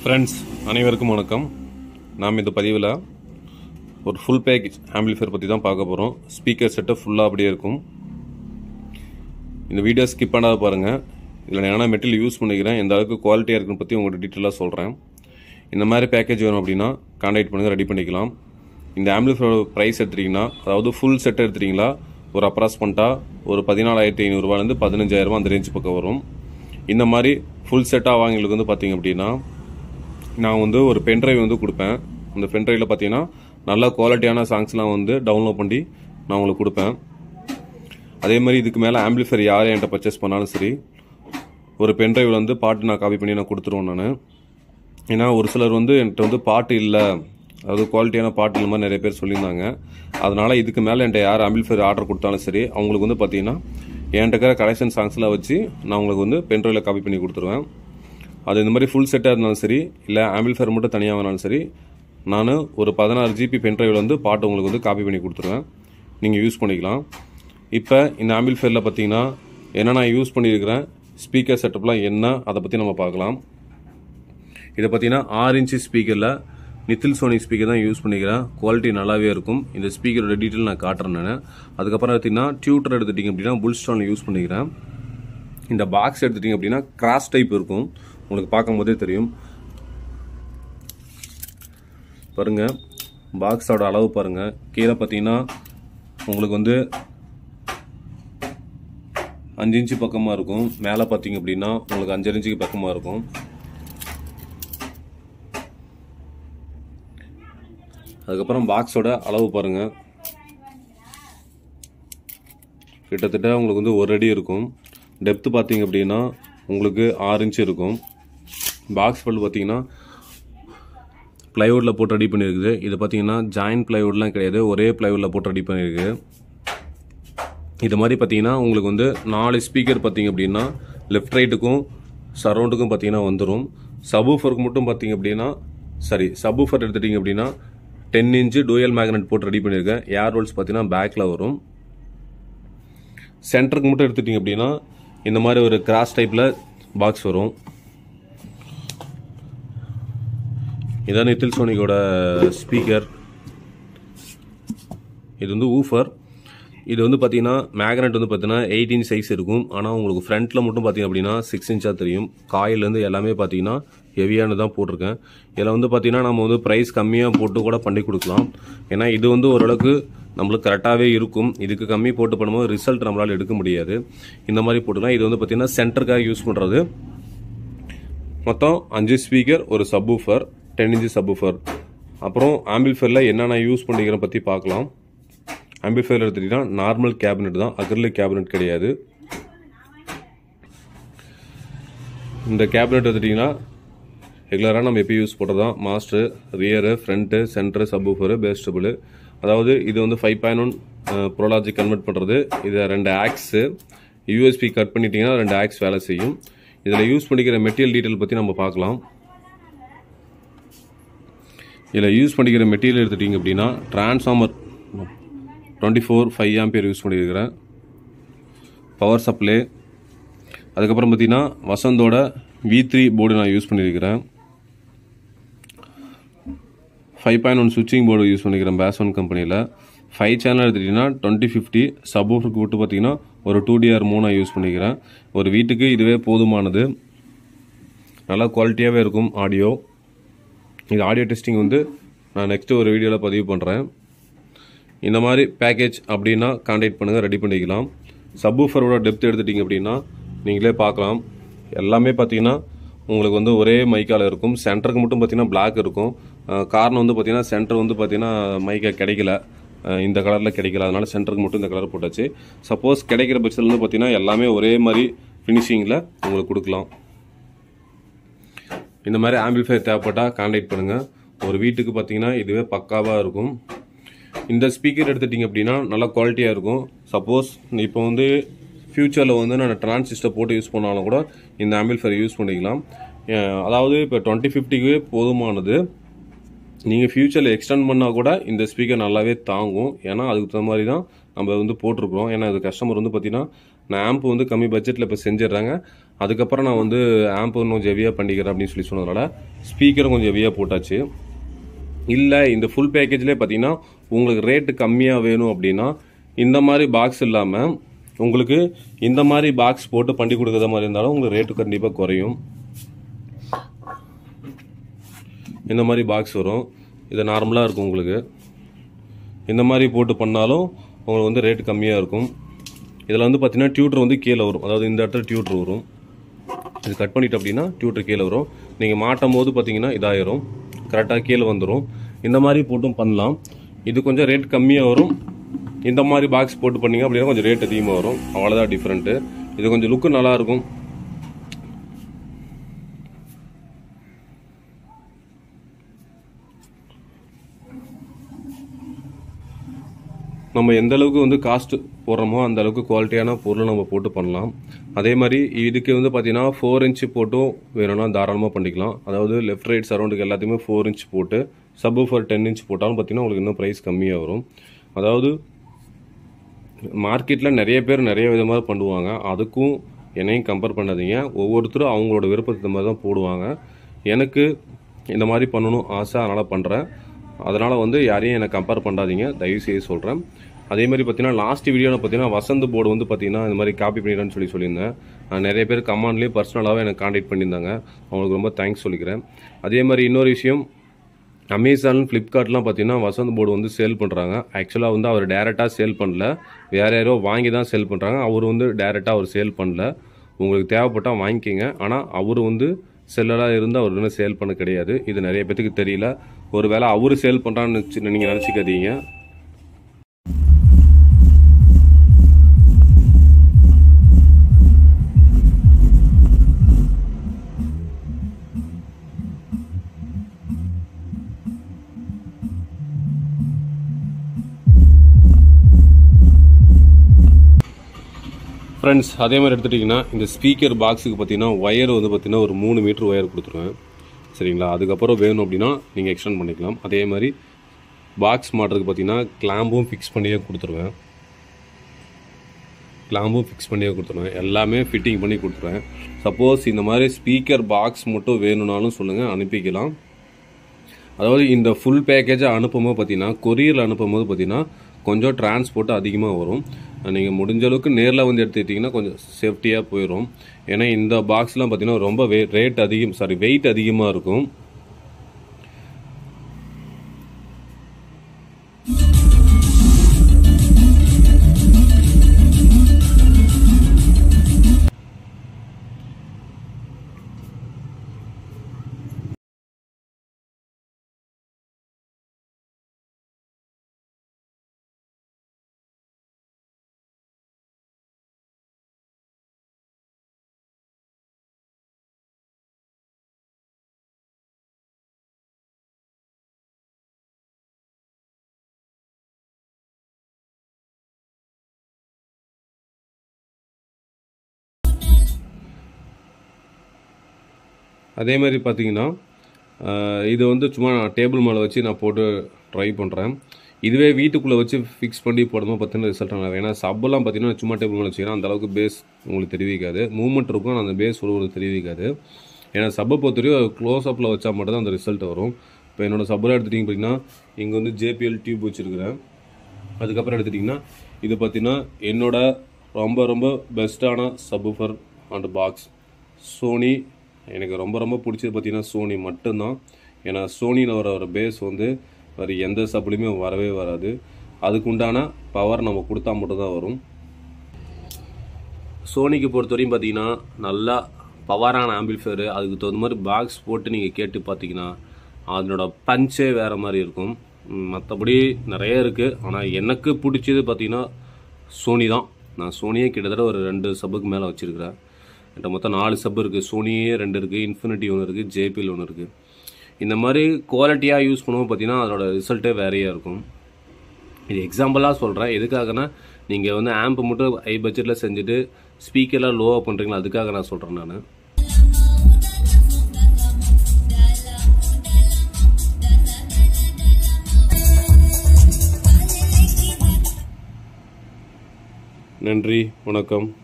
friends அனைவருக்கும் வணக்கம் நாம் இந்த பதிவில் ஒரு ஃபுல் பேக்கேஜ் ஆம்பிளிஃபையர் பற்றி தான் பார்க்க போகிறோம் ஸ்பீக்கர் செட்டு ஃபுல்லாக அப்படியே இருக்கும் இந்த வீடியோ ஸ்கிப் பண்ணாத பாருங்கள் இதில் நான் என்ன மெட்டீரியல் யூஸ் பண்ணிக்கிறேன் எந்த அளவுக்கு குவாலிட்டியாக இருக்குன்னு பற்றி உங்கள்கிட்ட டீட்டெயிலாக சொல்கிறேன் இந்த மாதிரி பேக்கேஜ் வேணும் அப்படின்னா கான்டாக்ட் பண்ணுங்கள் ரெடி பண்ணிக்கலாம் இந்த ஆம்பிளிஃபையரோட ப்ரைஸ் எடுத்துட்டிங்கன்னா அதாவது ஃபுல் செட் எடுத்துட்டிங்களா ஒரு அப்ராக்ஸ்மெண்ட்டாக ஒரு பதினாலாயிரத்தி ஐநூறுரூவாலேருந்து பதினஞ்சாயிரரூபா அந்த ரேஞ்ச் பக்கம் வரும் இந்த மாதிரி ஃபுல் செட்டாக வாங்கிங்களுக்கு வந்து பார்த்தீங்க அப்படின்னா நான் வந்து ஒரு பென்ட்ரைவ் வந்து கொடுப்பேன் அந்த பென்ட்ரைவில் பார்த்தீங்கன்னா நல்ல குவாலிட்டியான சாங்ஸ்லாம் வந்து டவுன்லோட் பண்ணி நான் உங்களுக்கு கொடுப்பேன் அதே மாதிரி இதுக்கு மேலே ஆம்பிளிஃபையர் யார் என்கிட்ட பர்ச்சேஸ் பண்ணாலும் சரி ஒரு பென்ட்ரைவில் வந்து பாட்டு நான் காப்பி பண்ணி நான் கொடுத்துருவேன் நான் ஏன்னா ஒரு சிலர் வந்து என்கிட்ட வந்து பாட்டு இல்லை அதாவது குவாலிட்டியான பாட்டு இந்த மாதிரி நிறைய பேர் சொல்லியிருந்தாங்க அதனால் இதுக்கு மேலே என்கிட்ட யார் ஆம்பிளிஃபையர் ஆர்டர் கொடுத்தாலும் சரி அவங்களுக்கு வந்து பார்த்தீங்கன்னா என்கிட்ட இருக்கிற கலெக்ஷன் சாங்ஸ்லாம் வச்சு நான் உங்களுக்கு வந்து பென்ட்ரைவில் காப்பி பண்ணி கொடுத்துருவேன் அது இந்த மாதிரி ஃபுல் செட்டாக இருந்தாலும் சரி இல்லை ஆம்பிள்ஃபேர் மட்டும் தனியாக வேணாலும் சரி நான் ஒரு பதினாறு ஜிபி பென்ட்ரைவில் வந்து பாட்டு உங்களுக்கு வந்து காப்பி பண்ணி கொடுத்துருவேன் நீங்கள் யூஸ் பண்ணிக்கலாம் இப்போ இந்த ஆம்பிள்ஃபேரில் பார்த்தீங்கன்னா என்ன நான் யூஸ் பண்ணியிருக்கிறேன் ஸ்பீக்கர் செட்டப்லாம் என்ன அதை பற்றி நம்ம பார்க்கலாம் இதை பார்த்தீங்கன்னா ஆறு இன்ச்சு ஸ்பீக்கரில் நித்தில் சோனி ஸ்பீக்கர் தான் யூஸ் பண்ணிக்கிறேன் குவாலிட்டி நல்லாவே இருக்கும் இந்த ஸ்பீக்கரோட டீட்டெயில் நான் காட்டுறேன் நான் அதுக்கப்புறம் பார்த்தீங்கன்னா டியூட்டர் எடுத்துட்டிங்க அப்படின்னா புல் ஸ்டோன் யூஸ் பண்ணிக்கிறேன் இந்த பாக்ஸ் எடுத்துட்டிங்க அப்படின்னா கிராஸ் டைப் இருக்கும் உங்களுக்கு பார்க்கும்போதே தெரியும் பாருங்க பாக்ஸோட அளவு பாருங்க கீழே பார்த்தீங்கன்னா உங்களுக்கு வந்து அஞ்சு இன்ச்சு பக்கமாக இருக்கும் மேலே பார்த்தீங்க அப்படின்னா உங்களுக்கு அஞ்சரை இன்ச்சுக்கு பக்கமாக இருக்கும் அதுக்கப்புறம் பாக்ஸோட அளவு பாருங்க கிட்டத்தட்ட உங்களுக்கு வந்து ஒரு அடி இருக்கும் டெப்த்து பார்த்தீங்க அப்படின்னா உங்களுக்கு ஆறு இன்ச்சு இருக்கும் பாக்ஸ் பல் பார்த்தீங்கன்னா ப்ளைவுட்டில் போட்டு ரெடி பண்ணியிருக்குது இது பார்த்தீங்கன்னா ஜாயின் ப்ளைவுட்லாம் கிடையாது ஒரே ப்ளைவுட்டில் போட்டு ரெடி பண்ணியிருக்கு இது மாதிரி பார்த்தீங்கன்னா உங்களுக்கு வந்து நாலு ஸ்பீக்கர் பார்த்தீங்க அப்படின்னா லெஃப்ட் ரைட்டுக்கும் சரௌண்டுக்கும் பார்த்தீங்கன்னா வந்துடும் சபூஃபருக்கு மட்டும் பார்த்தீங்க அப்படின்னா சரி சபூஃபர் எடுத்துட்டீங்க அப்படின்னா டென் இன்ச்சு டூயல் மேக்னெட் போட்டு ரெடி பண்ணியிருக்கேன் ஏர் ரோல்ஸ் பார்த்தீங்கன்னா பேக்கில் வரும் சென்டருக்கு மட்டும் எடுத்துட்டீங்க அப்படின்னா இந்த மாதிரி ஒரு கிராஸ் டைப்பில் பாக்ஸ் வரும் இதான் நித்தில் சோனிக்கோட ஸ்பீக்கர் இது வந்து ஊஃபர் இது வந்து பார்த்தீங்கன்னா மேக்னெட் வந்து பார்த்தீங்கன்னா எயிட்டீன் சைஸ் இருக்கும் ஆனால் உங்களுக்கு ஃப்ரண்ட்டில் மட்டும் பார்த்தீங்க அப்படின்னா சிக்ஸ் இன்ச்சாக தெரியும் காயிலேருந்து எல்லாமே பார்த்தீங்கன்னா ஹெவியானது தான் போட்டிருக்கேன் இதில் வந்து பார்த்தீங்கன்னா நம்ம வந்து ப்ரைஸ் கம்மியாக போட்டு கூட பண்ணி கொடுக்கலாம் ஏன்னா இது வந்து ஓரளவுக்கு நம்மளுக்கு கரெக்டாகவே இருக்கும் இதுக்கு கம்மி போட்டு பண்ணும்போது ரிசல்ட் நம்மளால் எடுக்க முடியாது இந்த மாதிரி போட்டுக்கலாம் இது வந்து பார்த்தீங்கன்னா சென்டருக்காக யூஸ் பண்ணுறது மொத்தம் அஞ்சு ஸ்பீக்கர் ஒரு சப்வூஃபர் டென் இன்ச்சு சப்வூஃபர் அப்புறம் ஆம்பிள்ஃபேரில் என்னென்ன யூஸ் பண்ணிக்கிறேன் பற்றி பார்க்கலாம் ஆம்பிள்ஃபேர் எடுத்துட்டிங்கன்னா நார்மல் கேபினெட் தான் அக்ரிலிக் கேபினெட் கிடையாது இந்த கேபினெட் எடுத்துட்டிங்கன்னா ரெகுலராக நம்ம எப்போ யூஸ் பண்ணுறது தான் master rear front center subwoofer pastable அதாவது இது வந்து five point one Pro Logic convert பண்ணுறது இது ரெண்டு ஆக்ஸு யூஎஸ்பி கட் பண்ணிட்டீங்கன்னா ரெண்டு ஆக்ஸ் வேலை செய்யும் இதில் யூஸ் பண்ணிக்கிற மெட்டீரியல் டீட்டெயில் பற்றி நம்ம பார்க்கலாம் இதில் யூஸ் பண்ணிக்கிற மெட்டீரியல் எடுத்துட்டிங்க அப்படின்னா transformer twenty four five ampere use பண்ணியிருக்கிறேன் பவர் சப்ளை அதுக்கப்புறம் பார்த்தீங்கன்னா வசந்தோட வி த்ரீ போர்டு நான் யூஸ் பண்ணியிருக்கிறேன் ஃபைவ் பாயிண்ட் ஒன் சுவிட்சிங் போர்டு யூஸ் பண்ணிக்கிறேன் பேஸ் ஒன் கம்பெனியில் ஃபைவ் சேனல் எடுத்துட்டிங்கன்னா டுவெண்ட்டி ஃபிஃப்டி சப்வூஃபருக்கு விட்டு பார்த்தீங்கன்னா ஒரு டூ டிஆர் மூணாக யூஸ் பண்ணிக்கிறேன் ஒரு வீட்டுக்கு இதுவே போதுமானது நல்லா குவாலிட்டியாகவே இருக்கும் ஆடியோ இது ஆடியோ டெஸ்டிங் வந்து நான் நெக்ஸ்ட்டு ஒரு வீடியோவில் பதிவு பண்ணுறேன் இந்த மாதிரி பேக்கேஜ் அப்படின்னா கான்டாக்ட் பண்ணுங்கள் ரெடி பண்ணிக்கலாம் சப்வூஃபரோட டெப்த் எடுத்துட்டிங்க அப்படின்னா நீங்களே பார்க்கலாம் எல்லாமே பார்த்தீங்கன்னா உங்களுக்கு வந்து ஒரே மைக்கால் இருக்கும் சென்டருக்கு மட்டும் பார்த்தீங்கன்னா பிளாக் இருக்கும் காரணம் வந்து பார்த்தீங்கன்னா சென்டர் வந்து பார்த்தீங்கன்னா மைக்கை கிடைக்கல இந்த கலரில் கிடைக்கல அதனால சென்டருக்கு மட்டும் இந்த கலர் போட்டாச்சு சப்போஸ் கிடைக்கிற பட்சத்தில் வந்து பார்த்தீங்கன்னா எல்லாமே ஒரே மாதிரி ஃபினிஷிங்கில் உங்களுக்கு கொடுக்கலாம் இந்த மாதிரி ஆம்பிள்ஃபயர் தேவைப்பட்டால் கான்டாக்ட் பண்ணுங்கள் ஒரு வீட்டுக்கு பார்த்தீங்கன்னா இதுவே பக்காவாக இருக்கும் இந்த ஸ்பீக்கர் எடுத்துட்டிங்க அப்படின்னா நல்லா குவாலிட்டியாக இருக்கும் சப்போஸ் இப்போ வந்து ஃப்யூச்சரில் வந்து நான் டிரான்சிஸ்டர் போட்டு யூஸ் பண்ணாலும் கூட இந்த ஆம்பிள்ஃபயர் யூஸ் பண்ணிக்கலாம் அதாவது இப்போ டுவெண்ட்டி ஃபிஃப்டிக்கு போதுமானது நீங்கள் ஃப்யூச்சரில் எக்ஸ்டெண்ட் பண்ணால் கூட இந்த ஸ்பீக்கர் நல்லாவே தாங்கும் ஏன்னா அதுக்கு தகுந்த மாதிரி தான் நம்ம வந்து போட்டிருக்கிறோம் ஏன்னா இது கஸ்டமர் வந்து பார்த்தீங்கன்னா நான் ஆம்ப் வந்து கம்மி பட்ஜெட்டில் இப்போ செஞ்சிடுறாங்க அதுக்கப்புறம் நான் வந்து ஆம்ப் இன்னும் ஹெவியாக பண்ணிக்கிறேன் அப்படின்னு சொல்லி சொன்னதுனால ஸ்பீக்கரும் கொஞ்சம் ஹெவியாக போட்டாச்சு இல்லை இந்த ஃபுல் பேக்கேஜ்லேயே பார்த்தீங்கன்னா உங்களுக்கு ரேட்டு கம்மியாக வேணும் அப்படின்னா இந்த மாதிரி பாக்ஸ் இல்லாமல் உங்களுக்கு இந்த மாதிரி பாக்ஸ் போட்டு பண்ணி கொடுக்குற மாதிரி இருந்தாலும் உங்களுக்கு ரேட்டு கண்டிப்பாக குறையும் இந்த மாதிரி பாக்ஸ் வரும் இது நார்மலாக இருக்கும் உங்களுக்கு இந்த மாதிரி போட்டு பண்ணாலும் உங்களுக்கு வந்து ரேட்டு கம்மியாக இருக்கும் இதில் வந்து பார்த்தீங்கன்னா டியூட்டர் வந்து கீழே வரும் அதாவது இந்த இடத்துல டியூட்டர் வரும் இது கட் பண்ணிட்டு அப்படின்னா டியூட்டர் கீழே வரும் நீங்கள் மாட்டும் போது பார்த்தீங்கன்னா இதாயிரும் கரெக்டாக கீழே வந்துடும் இந்த மாதிரி போட்டும் பண்ணலாம் இது கொஞ்சம் ரேட் கம்மியாக வரும் இந்த மாதிரி பாக்ஸ் போட்டு பண்ணீங்க அப்படின்னா கொஞ்சம் ரேட் அதிகமாக வரும் அவ்வளோதான் டிஃப்ரெண்ட்டு இது கொஞ்சம் லுக்கு நல்லா இருக்கும் நம்ம எந்த அளவுக்கு வந்து காஸ்ட் போடுறோமோ அந்த அளவுக்கு குவாலிட்டியான பொருளை நம்ம போட்டு பண்ணலாம் அதே மாதிரி இதுக்கு வந்து பார்த்தீங்கன்னா ஃபோர் இன்ச்சு போட்டும் வேணும்னா தாராளமாக பண்ணிக்கலாம் அதாவது லெஃப்ட் ரைட் சரௌண்டுக்கு எல்லாத்தையுமே ஃபோர் இன்ச் போட்டு சப்பு ஃபார் டென் இன்ச் போட்டாலும் பார்த்தீங்கன்னா உங்களுக்கு இன்னும் ப்ரைஸ் கம்மியாக வரும் அதாவது மார்க்கெட்டில் நிறைய பேர் நிறைய விதமாக பண்ணுவாங்க அதுக்கும் என்னையும் கம்பேர் பண்ணாதீங்க ஒவ்வொருத்தரும் அவங்களோட விருப்பத்தை மாதிரி தான் போடுவாங்க எனக்கு இந்த மாதிரி பண்ணணும் ஆசை அதனால் பண்ணுறேன் அதனால் வந்து யாரையும் என்னை கம்பேர் பண்ணாதீங்க தயவு செய்து சொல்கிறேன் அதே மாதிரி பார்த்தீங்கன்னா லாஸ்ட் வீடியோவில் பார்த்தீங்கன்னா வசந்த் போர்டு வந்து பார்த்தீங்கன்னா இந்த மாதிரி காப்பி பண்ணிடுறேன்னு சொல்லி சொல்லியிருந்தேன் நான் நிறைய பேர் கமாண்ட்லேயே பர்சனலாகவே எனக்கு காண்டாக்ட் பண்ணியிருந்தாங்க அவங்களுக்கு ரொம்ப தேங்க்ஸ் சொல்லிக்கிறேன் அதே மாதிரி இன்னொரு விஷயம் அமேசான் ஃப்ளிப்கார்ட்லாம் பார்த்தீங்கன்னா வசந்த் போர்டு வந்து சேல் பண்ணுறாங்க ஆக்சுவலாக வந்து அவர் டேரெக்டாக சேல் பண்ணல வேறு யாரோ வாங்கி தான் சேல் பண்ணுறாங்க அவர் வந்து டேரெக்டாக அவர் சேல் பண்ணல உங்களுக்கு தேவைப்பட்டால் வாங்கிக்கோங்க ஆனால் அவர் வந்து செல்லராக இருந்து அவர் இன்னும் சேல் பண்ண கிடையாது இது நிறைய பேத்துக்கு தெரியல ஒரு வேளை அவர் சேல் பண்ணுறான்னு நீங்கள் நினச்சிக்காதீங்க ஃப்ரெண்ட்ஸ் அதே மாதிரி எடுத்துட்டிங்கன்னா இந்த ஸ்பீக்கர் பாக்ஸுக்கு பார்த்தீங்கன்னா ஒயர் வந்து பார்த்தீங்கன்னா ஒரு மூணு மீட்டர் ஒயர் கொடுத்துருவேன் சரிங்களா அதுக்கப்புறம் வேணும் அப்படின்னா நீங்கள் எக்ஸ்டெண்ட் பண்ணிக்கலாம் அதே மாதிரி பாக்ஸ் மாட்டுறதுக்கு பார்த்தீங்கன்னா கிளாம்பும் ஃபிக்ஸ் பண்ணியே கொடுத்துருவேன் கிளாம்பும் ஃபிக்ஸ் பண்ணியே கொடுத்துருவேன் எல்லாமே ஃபிட்டிங் பண்ணி கொடுத்துருவேன் சப்போஸ் இந்த மாதிரி ஸ்பீக்கர் பாக்ஸ் மட்டும் வேணும்னாலும் சொல்லுங்கள் அனுப்பிக்கலாம் அதாவது இந்த ஃபுல் பேக்கேஜை அனுப்பும்போது பார்த்தீங்கன்னா கொரியரில் அனுப்பும்போது பார்த்தீங்கன்னா கொஞ்சம் டிரான்ஸ்போர்ட் அதிகமாக வரும் நீங்கள் முடிஞ்ச அளவுக்கு நேரில் வந்து எடுத்துக்கிட்டிங்கன்னா கொஞ்சம் சேஃப்டியாக போயிடும் ஏன்னா இந்த பாக்ஸ்லாம் பார்த்தீங்கன்னா ரொம்ப வே ரேட் அதிகம் சாரி வெயிட் அதிகமாக இருக்கும் அதே மாதிரி பார்த்தீங்கன்னா ஆஹ், இது வந்து சும்மா நான் டேபிள் மேலே வச்சு நான் போட்டு ட்ரை பண்ணுறேன் இதுவே வீட்டுக்குள்ளே வச்சு ஃபிக்ஸ் பண்ணி போடும்போது பார்த்தீங்கன்னா ரிசல்ட் நல்லா ஏன்னா சப்பெல்லாம் பார்த்தீங்கன்னா சும்மா டேபிள் மேலே வச்சுக்கிறேன் அந்த அளவுக்கு பேஸ் உங்களுக்கு தெரிவிக்காது மூவ்மெண்ட் இருக்கும் ஆனால் அந்த பேஸ் உங்களுக்கு தெரிவிக்காது ஏன்னா சப்பை பொறுத்தவரையும் க்ளோஸ் அப்பில் வச்சா மட்டும் தான் அந்த ரிசல்ட் வரும் இப்போ என்னோட சப்பில் எடுத்துட்டிங்க பார்த்தீங்கன்னா இங்கே வந்து ஜேபிஎல் டியூப் வச்சுருக்கிறேன் அதுக்கப்புறம் எடுத்துட்டிங்கன்னா இது பார்த்தீங்கன்னா என்னோட ரொம்ப ரொம்ப பெஸ்ட்டான சப்வூஃபர் அண்ட் பாக்ஸ் சோனி எனக்கு ரொம்ப ரொம்ப பிடிச்சது பார்த்தீங்கன்னா சோனி மட்டும்தான் ஏன்னா சோனியில் வர ஒரு பேஸ் வந்து வேறு எந்த சப்லையுமே வரவே வராது அதுக்கு உண்டான பவர் நம்ம கொடுத்தா மட்டும்தான் வரும் சோனிக்கு பொறுத்தவரையும் பார்த்தீங்கன்னா நல்லா பவரான ஆம்பிள்ஃபேரு அதுக்கு தகுந்த மாதிரி பாக்ஸ் போட்டு நீங்கள் கேட்டு பார்த்தீங்கன்னா அதனோட பஞ்சே வேறு மாதிரி இருக்கும் மற்றபடி நிறைய இருக்குது ஆனால் எனக்கு பிடிச்சது பார்த்தீங்கன்னா சோனி தான் நான் சோனியே கிட்டத்தட்ட ஒரு ரெண்டு சப்புக்கு மேலே வச்சுருக்கிறேன் என்கிட்ட மொத்தம் நாலு சப் இருக்குது சோனியே ரெண்டு இருக்குது இன்ஃபினிட்டி ஒன்று இருக்குது ஜேபிஎல் ஒன்று இருக்குது இந்த மாதிரி குவாலிட்டியாக யூஸ் பண்ணுவோம் பார்த்தீங்கன்னா அதோட ரிசல்ட்டே வேறையாக இருக்கும் இது எக்ஸாம்பிளாக சொல்கிறேன் எதுக்காகனா நீங்கள் வந்து ஆம்ப் மட்டும் ஹை பட்ஜெட்டில் செஞ்சுட்டு ஸ்பீக்கர்லாம் லோவாக பண்ணுறீங்களா அதுக்காக நான் சொல்கிறேன் நான் நன்றி வணக்கம்